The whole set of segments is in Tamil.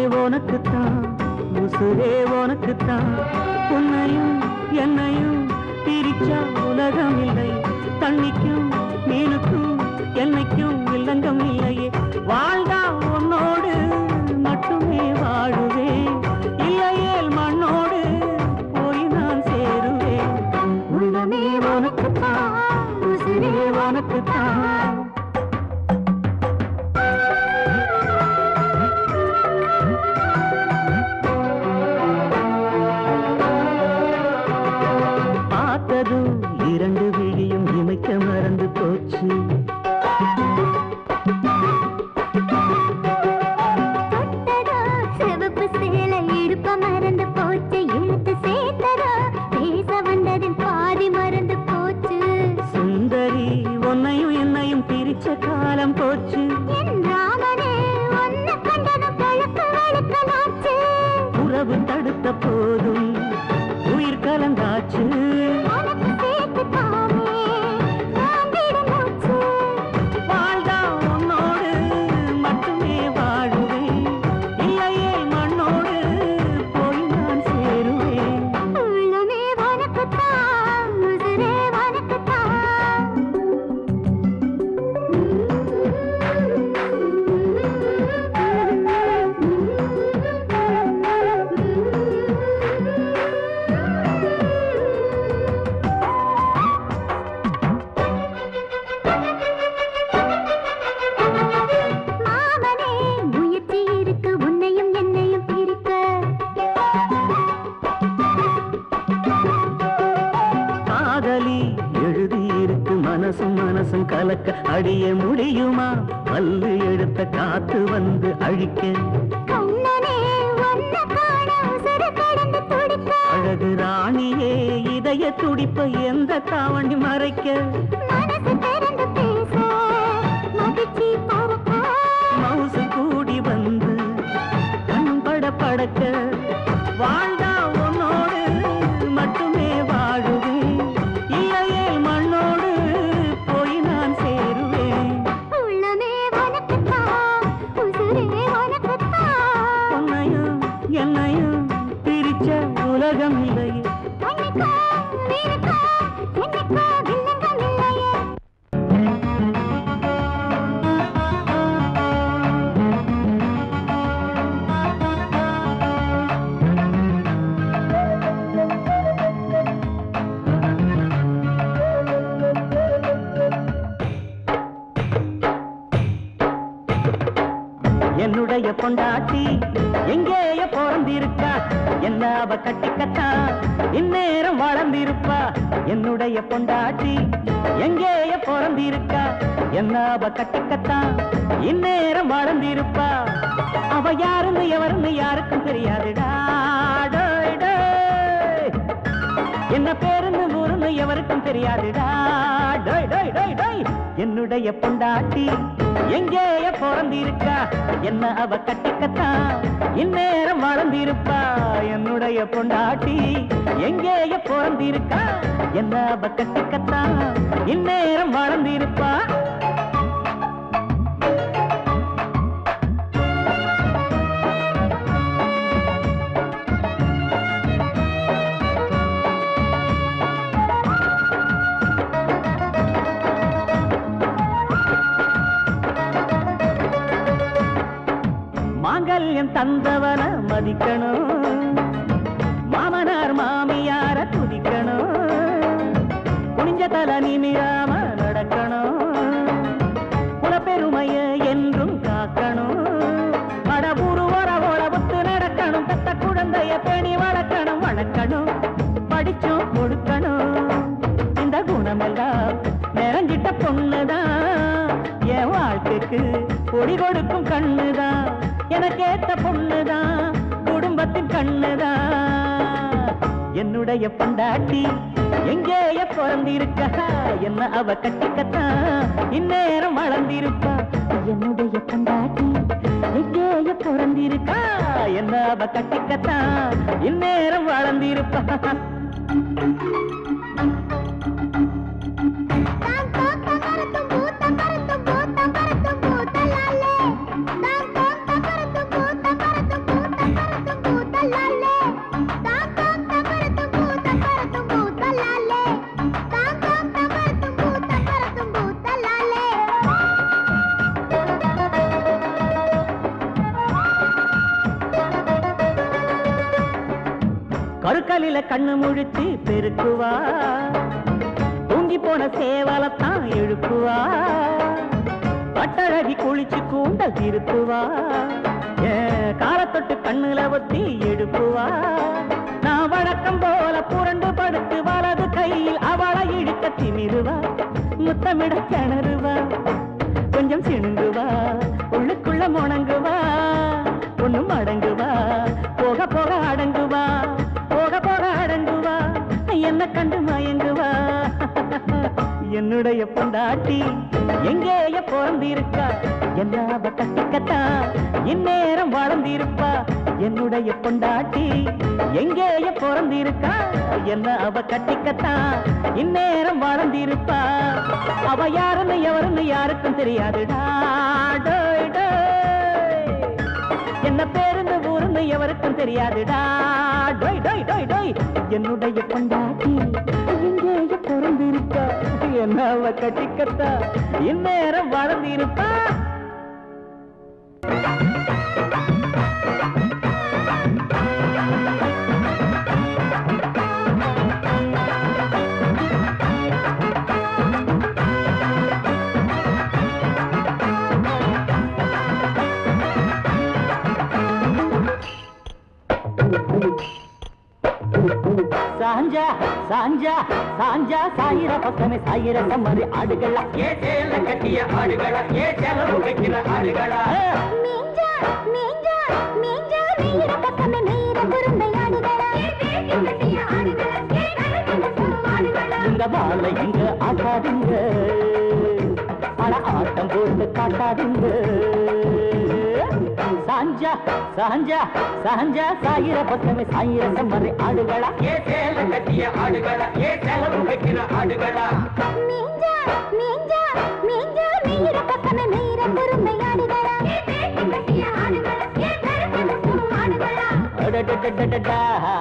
உனக்குத்தான் உசுரே உனக்குத்தான் உன்னையும் என்னையும் பிரிச்சா உலகம் இல்லை தண்ணிக்கும் மீனுக்கும் என்னைக்கும் இல்லங்கம் இல்லையே வாழ்ந்தா உன்னோடு மட்டுமே வாழுவேன் இல்லையேல் மண்ணோடு போய் நான் சேருவேன் உள்ளமே உனக்குத்தான் உசுரே உனக்குத்தான் பார்த்ததும் இரண்டு விழியும் இமைக்க மறந்து போச்சு தொட்டதோ சிவப்பு சேலை இடுப்ப மறந்து போச்சு இழுத்து சேர்த்ததோ பேச வந்ததில் பாதி மறந்து போச்சு சுந்தரி உன்னையும் என்னையும் பிரிச்ச காலம் போச்சு என் ராமனே ஒன்ன கண்டதும் கழுக்கு வெளுக்கலாச்சு உறவு தடுத்த போதும் உயிர் கலந்தாச்சு உனக்கு சேர்த்து தானே நான் விட மூச்சு வாழ்ந்தா உன்னோடு மட்டுமே வாழுவேன் இல்லையே மண்ணோடு போய் நான் சேருவேன் உள்ளமே உனக்குத்தான் உசுரே மாமனே முயற்சி இருக்கு உன்னையும் என்னையும் பிரிக்க காதலி எழுதி இருக்கு மனசும் மனசும் கலக்க அடிய முடியுமா பல்லு எடுத்த காத்து வந்து அழிக்க கண்ணனே ஒன்ன காண உசுறு கடந்து துடிக்க அழகு ராணியே இதய துடிப்ப எந்த தாவணி மறைக்க மனசு திறந்து பேச மகிழ்ச்சி பறக்க மவுசு கூடி வந்து கண் பட படக்க வாழ்ந்தா உன்னோடு மட்டுமே வாழுவேன் இல்லையே மண்ணோடு போய் நான் சேருவேன் உள்ளமே உனக்குத்தான் உசுரே உனக்குத்தான் உன்னையும் என்னையும் பிரிச்ச உலகம் இல்லையே அன்னைக்கோ வீருக்கோ என்னைக்கோ வில்லங்கம் இல்லையே என்னுடைய பொண்டாட்டி எங்கேய பிறந்திருக்கா என்ன அவ கட்டிக்கத்தா இந்நேரம் வளர்ந்திருப்பா என்னுடைய பொண்டாட்டி எங்கேய பிறந்திருக்கா என்ன அவ கட்டிக்கத்தா இந்நேரம் வளர்ந்திருப்பா அவ யாருன்னு எவருன்னு யாருக்கும் தெரியாதுடா டோய் டோய். என்ன பேருன்னு ஊருன்னு எவருக்கும் தெரியாதுடா டோய் டோய் டோய் டோய் என்னுடைய பொண்டாட்டி எங்கேய பிறந்திருக்கா என்ன அவ கட்டிக்கத்தான் இந்நேரம் வளர்ந்திருப்பா என்னுடைய பொண்டாட்டி எங்கேய பிறந்திருக்கா என்ன அவ கட்டிக்கத்தான் இந்நேரம் வளர்ந்திருப்பா மாங்கல்யம் தந்தவன மதிக்கணும் மாமனார் மாமியார துதிக்கணும் குனிஞ்ச தல நிமிராம நடக்கணும் குலப்பெருமைய என்றும் காக்கணும் அடபூரு ஓர ஓட புத்து நடக்கணும் பெத்த குழந்தைய பேணி வளர்க்கணும் வளர்க்கணும் படிச்சும் கொடுக்கணும் இந்த குணமெல்லாம் நிறைஞ்சிட்ட பொண்ணுதான் என் வாழ்க்கைக்கு பொடி கொடுக்கும் கண்ணுதான் எனக்கேத்த பொண்ணுதான் குடும்பத்தின் கண்ணுதான் என்னுடைய பொண்டாட்டி எங்கேய பிறந்திருக்கா என்ன அவ கட்டிக்கத்தான் இந்நேரம் வளர்ந்திருப்பா என்னுடைய பொண்டாட்டி எங்கேய பிறந்திருக்கா என்ன அவ கட்டிக்கத்தான் இந்நேரம் வளர்ந்திருப்பா தான் தோத்த கருத்தும் பூத்த கருத்தும் பூத்த கருத்தும் பூத்த லாலே தான் தோத்த கருத்தும் பூத்த கருத்தும் மறுக்கலில கண்ணு முழிச்சு பெருக்குவா தூங்கி போன சேவலத்தான் எழுப்புவா பட்டழகி குளிச்சு கூந்தல் திருத்துவா ஏன் காலத்தொட்டு கண்ணுல ஒத்தி எடுப்புவா நான் வழக்கம் போல புரண்டு படுத்து வலது கையில் அவளை இழுக்க திமிருவா முத்தமிட கிணறுவா கொஞ்சம் சிணுங்குவா உள்ளுக்குள்ள முணங்குவா ஒண்ணும் அடங்குவா போக போக அடங்குவா போக போக அடங்குவா என்ன கண்டு மயங்குவா என்னுடைய பொண்டாட்டி எங்கேய பிறந்திருக்கா என்ன அவ கட்டிக்கத்தா இந்நேரம் வளர்ந்திருப்பா என்னுடைய பொண்டாட்டி எங்கேய பிறந்திருக்கா என்ன அவ கட்டிக்கத்தா இந்நேரம் வளர்ந்திருப்பா அவ யாருன்னு எவருன்னு யாருக்கும் தெரியாதுடா டோய் டோய் என்ன பேருந்து ஊருன்னு எவருக்கும் தெரியாதுடா டோய் டோய் டோய் டோய் என்னுடைய பொண்டாட்டி எங்கேய பிறந்திருக்கா என்ன அவ கட்டிக்கத்தா இந்நேரம் வளர்ந்திருப்பா சாஞ்சா சாஞ்சா சாஞ்சா சாயிர பக்கமே சாயிர சம்மதி ஆடுகளா ஏ சேல கட்டிய ஆடுகளா ஏ செலவு வைக்கிற ஆடுகளா மீஞ்சா மீஞ்சா மீஞ்சா நீர பக்கமே நீர குருந்தை ஆடுகளா கட்டிய ஆடுகளா ஆடுகளா இந்த வாழை இங்க ஆட்டாதீங்க பல ஆட்டம் போட்டு காட்டாதீங்க சாஞ்சா சாஞ்சா சாஞ்சா சாயிர பக்கமே சாயிர சம்மதி ஆடுகளா ஏ சேல கட்டிய ஆடுகளா ஏ செலவு வைக்கிற ஆடுகளா மீஞ்சா மீஞ்சா மீஞ்சா நீர பக்கமே நீர குருந்தை ஆடுகளா கட்டிய ஆடுகளா ஆடுகளா அடடடடடடா.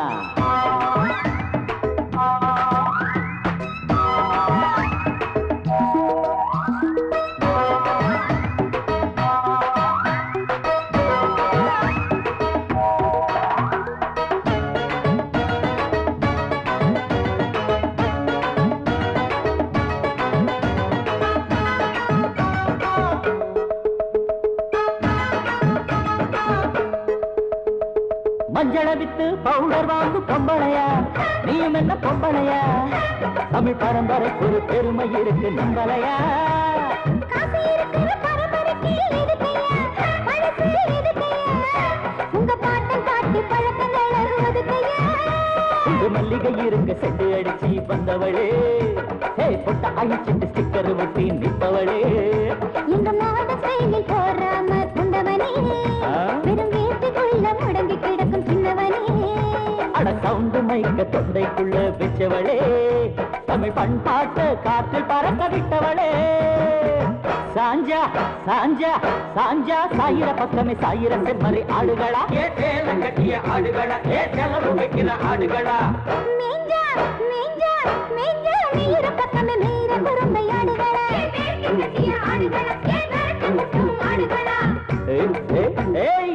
மஞ்சளை வித்து பவுடர் வாங்கு பொம்பளையா நீயும் என்ன பொம்பளையா தமிழ் பரம்பரைக்கு ஒரு பெருமை இருக்கு நம்பலையா காசு இருக்கிற பரம்பரைக்கு எதுக்கையா பழசு எதுக்கையா உங்க பாட்டம் காட்டி பழக்கங்கள் ஒதுக்கையா இந்த மல்லிகை இருக்க செட்டு அடிச்சு வந்தவளே ஹே பொட்ட அழிச்சிட்டு ஸ்டிக்கர் ஒட்டி நிப்பவளே எங்க மாத செயலில் போறாம கொண்டவனே ஆ? வெறும் வீட்டுக்குள்ள முடங்கி கிடக்கும் சின்னவனே அட சவுண்டு மைக்க தொண்டைக்குள்ள வச்சவளே தமிழ் பண்பாட்டு காற்றில் பறக்க விட்டவளே சாஞ்சா சாஞ்சா சாஞ்சா சாயிர பக்கமே சாயிர செம்மறி ஆடுகளா ஏ சேல கட்டிய ஆடுகளா ஏ செலவு வைக்கிற ஆடுகளா மீஞ்சா மீஞ்சா மீஞ்சா நீர பக்கமே நீர குறும்பை ஆடுகளா ஆடுகளா ஆடுகளா ஏய், ஏய், ஏய்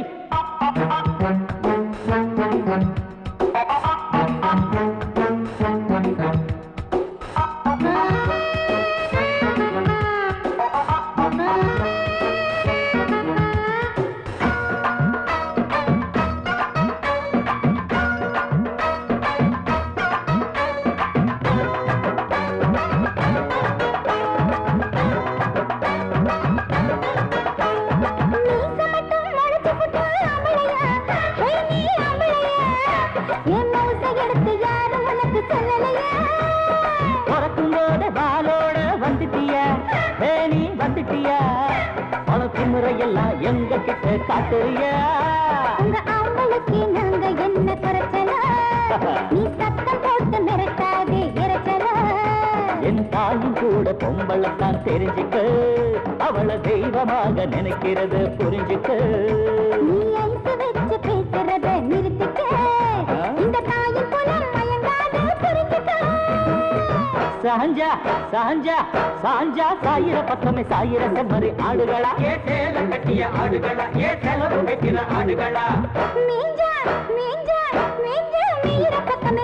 மீச மட்டும் முளைச்சு புட்டு ஆம்பளையா? ஏய் நீ ஆம்பளையா? என் மவுச எடுத்து யாரும் உனக்கு சொல்லலையா? பிறக்கும் போது பாலோட வந்துட்டியா ஏ நீ வந்துட்டியா உனக்கு முறையெல்லாம் எங்க கிட்ட காட்டுறியா உங்க ஆம்பளைக்கு நாங்க என்ன குறைச்சலா? நீ சத்தம் போட்டு மிரட்டாதே இரைச்சலா? என் தாயும் கூட பொம்பளைத்தான் தெரிஞ்சுக்க அவளை தெய்வமாக நினைக்கிறது புரிஞ்சுக்க நீ ஐசு வச்சு பேசுறத நிறுத்திக்க. இந்த தாயின் குலம் மயங்காது புரிஞ்சுக்க. சாஞ்சா சாஞ்சா சாஞ்சா சாயிர பக்கமே சாயிர செம்மறி ஆடுகளா ஏ சேல கட்டிய ஆடுகளா ஏ செலவு வைக்கிற ஆடுகளா மீஞ்சா மீஞ்சா மீஞ்சா மீற பக்கம்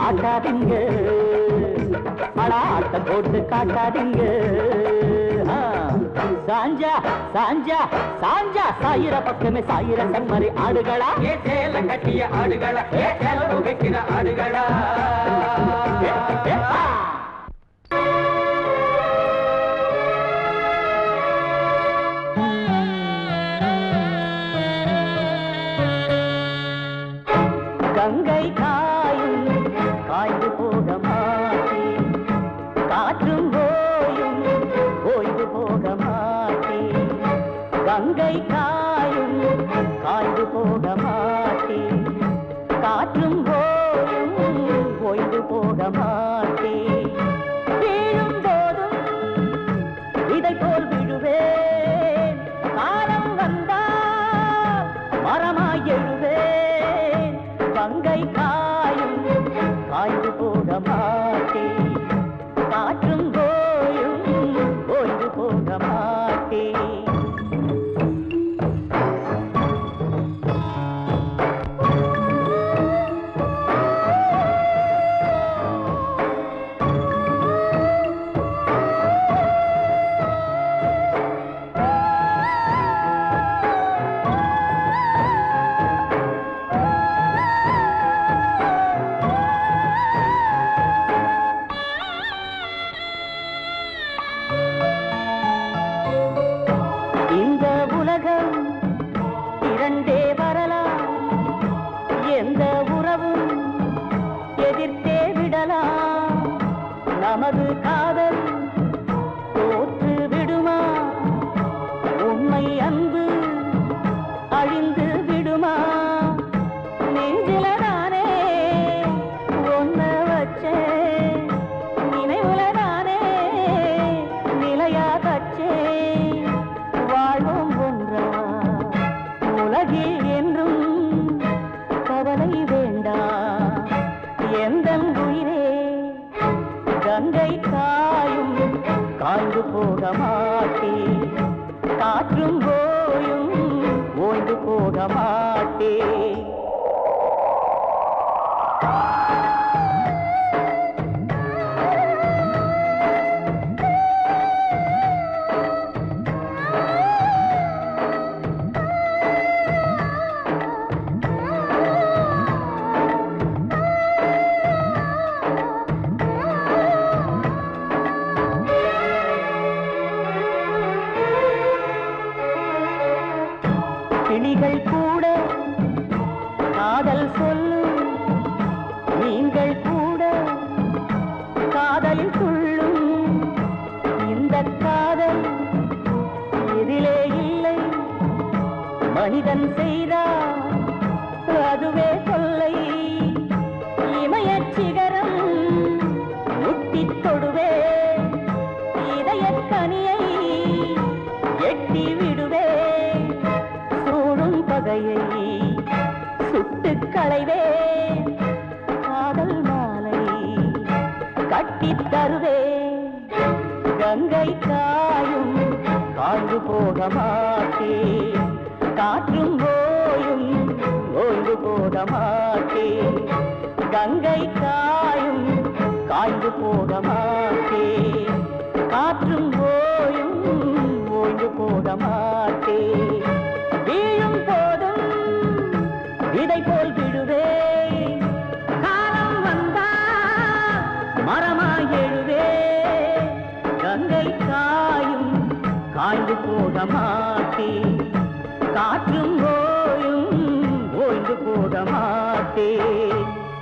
ஆட்டாதீங்க அடா ஆட்டம் போட்டு காட்டாதீங்க ஆ, சாஞ்சா சாஞ்சா சாஞ்சா சாயிர பக்கமே சாயிர சம்மரி ஆடுகளா ஏ சேல கட்டிய ஆடுகளா ஏ செலவு வைக்கிற ஆடுகளா ஏ, ஏ, ஆ. கங்கை காயும் காய்ந்து போக மாட்டேன் காற்றும் போயும் ஓய்ந்து போக மாட்டேன் கங்கை காயும் காய்ந்து போக மாட்டேன் காற்றும் போயும் ஓய்ந்து போக மாட்டேன் வீழும் போதும் இதை போல் விழுவேன் காலம் வந்தால் மரமாய் எழுவேன் கங்கை காயும் காய்ந்து போக மாட்டேன் காற்றும் போயும் ஓய்ந்து போக மாட்டேன் இந்த உலகம் இரண்டே வரலாம் எந்த உறவும் எதிர்த்தே விடலாம் நமது காதல் தோற்று விடுமா உண்மை அன்பு அழிந்து விடுமா நெஞ்சில நானே ஒன்ன வச்சேன் நினைவுல நானே நிலையா கச்சேன் வாழ்வோம் ஒன்றா உலகில் என்றும் கவலை வேண்டாம் எந்த உயிரே கங்கை காயும் காய்ந்து போக மாட்டேன் காற்றும் போயும் ஓய்ந்து போக மாட்டேன் கிளிகள் கூட காதல் சொல்லும் நீங்கள் கூட காதலில் துள்ளும் இந்த காதல் எதிலே இல்லை மனிதன் செய்தார் அதுவே கொல்லை இமயச் சிகரம் முட்டித் தொடுவே இதயக் கனியை எட்டி விடுவே சூழும் பகையை சுட்டுக் களைவே காதல் மாலை கட்டித் தருவே கங்கை காயும் காய்ந்து போக மாட்டேன் காற்றும் ஓயும் ஓய்ந்து போக மாட்டேன் கங்கை காயும் காய்ந்து போக மாட்டேன் காற்றும் ஓயும் ஓய்ந்து போக மாட்டேன் வீழும் போதும் இதை போல் விடுவேன் காலம் வந்தா மரமாய் எழுவே கங்கை காயும் காய்ந்து போக மாட்டேன் காற்றும் ஓயும் ஓய்ந்து போக மாட்டேன்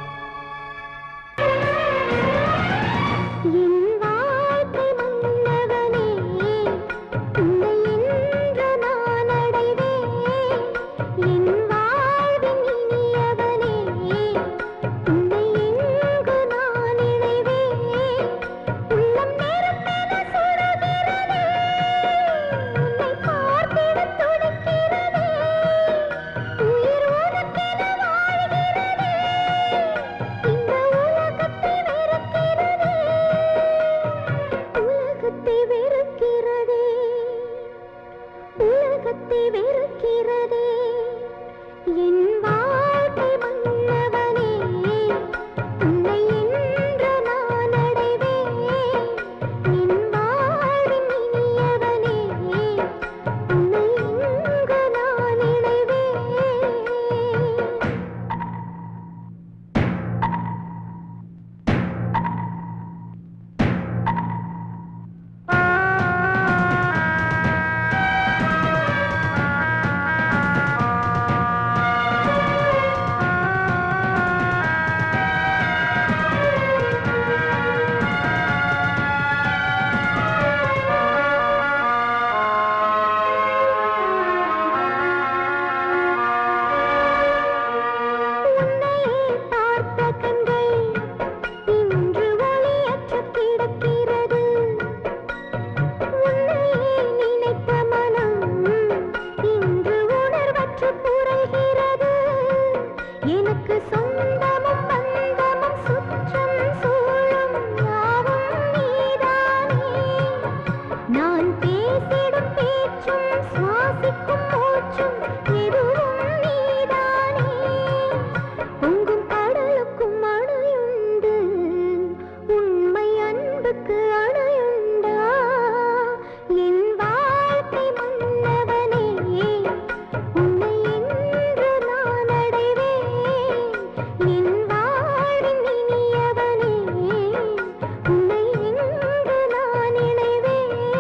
என் வாழ்க்கை மன்னவனே உன்னை என்று நான் அடைவேன் என் வாழ்வின் இனியவனே உன்னை எங்கு நான் இணைவேன் உள்ளம் நெருப்பென சுடுகிறதே உன்னை பார்த்திட துடிக்கிறதே உயிர் உனக்கென வாழ்கிறதே இந்த உலகத்தை வெறுக்கிறதே உலகத்தை வெறுக்கிறதே உலகத்தை வெறுக்கிறதே என் வாழ்க்கை மன்னவனே உன்னை நான் பேசிடும் பேச்சும் சுவாசிக்கும் மூச்சும் எதுவும் நீதானே பொங்கும் கடலுக்கும் அணையுண்டு உண்மை அன்புக்கு அணையுண்டா என் வாழ்க்கை மன்னவனே உன்னை என்று நான் அடைவேன் என் வாழ்வின் இனியவனே உன்னை எங்கு நான் இணைவேன்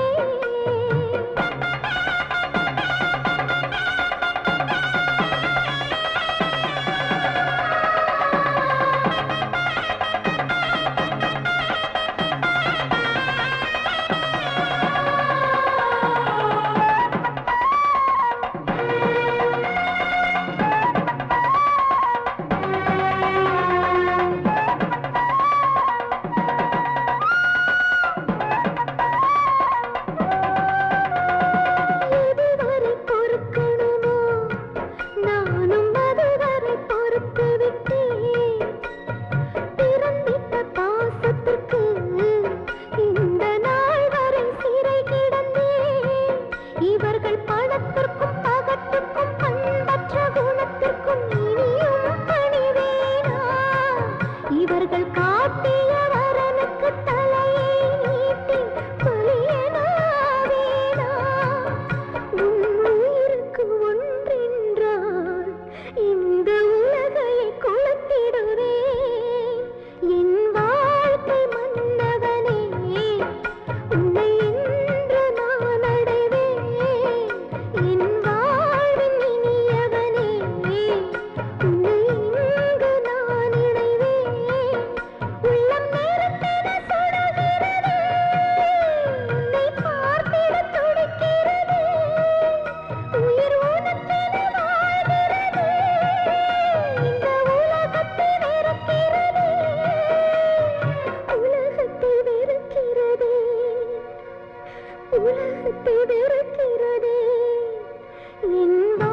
எதுவரை பொறுக்கணுமோ நானும் அதுவரை பொறுத்து விட்டேன் பிறந்திட்ட பாசத்துக்கு இந்த நாள் வரை சிறை கிடந்தேன் இவர்கள் பணத்திற்கும் பகட்டுக்கும் பண்பற்ற குணத்திற்கும் இனியும் பணிவேனா இவர்கள் காட்டிய வரனுக்கு தலையை நீட்டி பலியனாவேனா உன் உயிருக்கு ஒன்றென்றால் இந்த உலகையை கொளுத்திடுவேன் என் வாழ்க்கை மன்னவனே உன்னை என்று நான் அடைவேன் என் வாழ்வின் இனியவனே உன்னை இங்கு நான் இணைவேன் உள்ளம் நெருப்பென சுடுகிறது உன்னை பார்த்திட துடிக்கிறது உயிர் உனக்கென வாழ்கிறது இந்த உலகத்தை வெறுக்கிறது உலகத்தை வெறுக்கிறது உலகத்தை வெறுக்கிறது என்